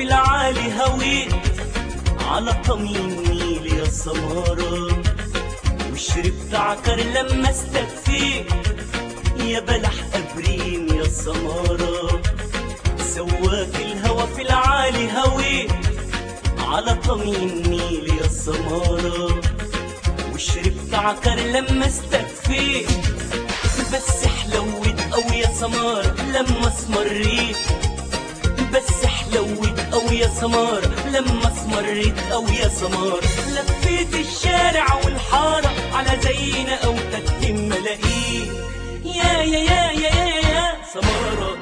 العالي هويت على طمي النيل يا سمارة وشربت عكر لما استكفيت يا بلح أبريم يا سمارة سواك الهوى في العالي هويت على طمي النيل يا سمارة وشربت عكر لما استكفيت بس حلوت أو يا سمار لما اسمريت بس حلوت أو يا سمار لما اسمريت أو يا سمار لفيت الشارع والحارة على زينا أو تكتم ملاقيك يا يا يا يا يا, يا سمارة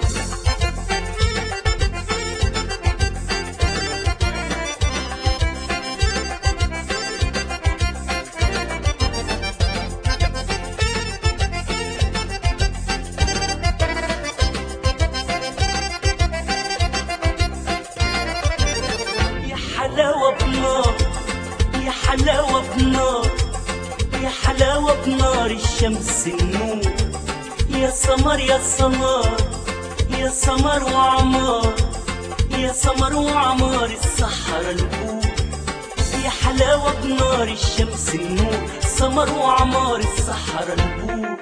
يا حلاوة بنار يا حلاوة بنار يا حلاوة بنار الشمس النور يا سمر يا سمر يا سمر وعمار يا سمر وعمار الصحراء البور يا حلاوة بنار الشمس النور سمر وعمار الصحراء البور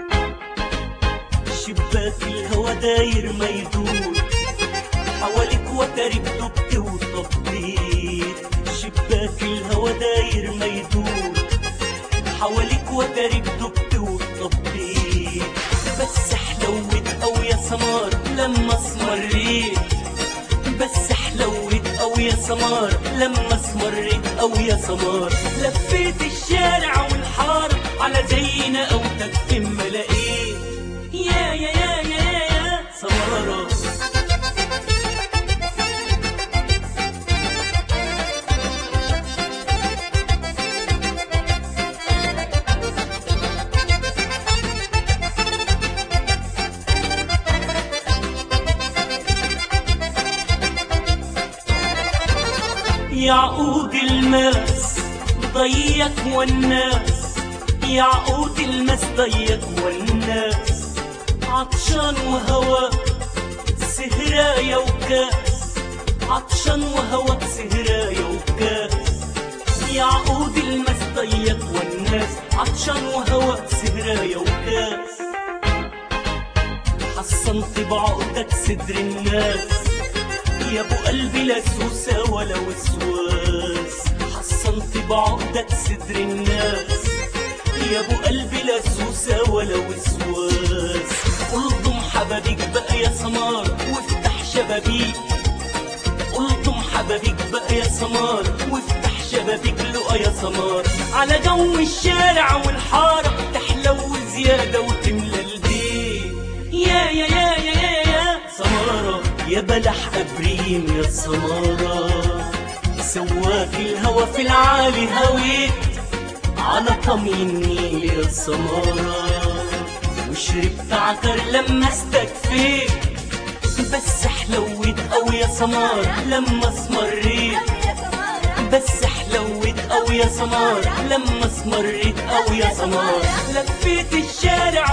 شباك الهوا داير ما يدور حواليك وترك دبت وطبيت شباك الهوا داير ما يدور حواليك وترك دبت وطبيت بس حلوت او يا سمار لما اسمريت بس حلوت او يا سمار لما اسمريت او يا سمار لفيت الشارع والحارة على زينا او تكتم ملاقيت يا يا يا يا يا سمارة يعقود الماس ضيق والناس يعقود الماس ضيق والناس عطشان وهواك سهرايا وكاس عطشان وهواك سهرايا وكاس يعقود الماس ضيق والناس عطشان وهواك سهرايا وكاس حصنت بعقدك صدر الناس يا ابو قلبي لا سوسة ولا وسواس حصنت بعقدك صدر الناس يا ابو قلبي لا سوسة ولا وسواس الضم حبابيك بقى يا سمار وافتح شبابيك الضم حبابيك بقى يا سمار وافتح شبابيك لقى يا سمار على جو الشارع والحارة تحلو زيادة وتملى البيت يا يا يا يا يا يا سمارة يا بلح أبريم يا سمارة سواك الهوى في العالي هويت على طمي النيل يا سمارة وشربت عكر لما استكفيت بس حلوت أو يا سمار لما اسمريت بس حلوت أو يا سمار لما اسمريت أو يا سمار لفيت الشارع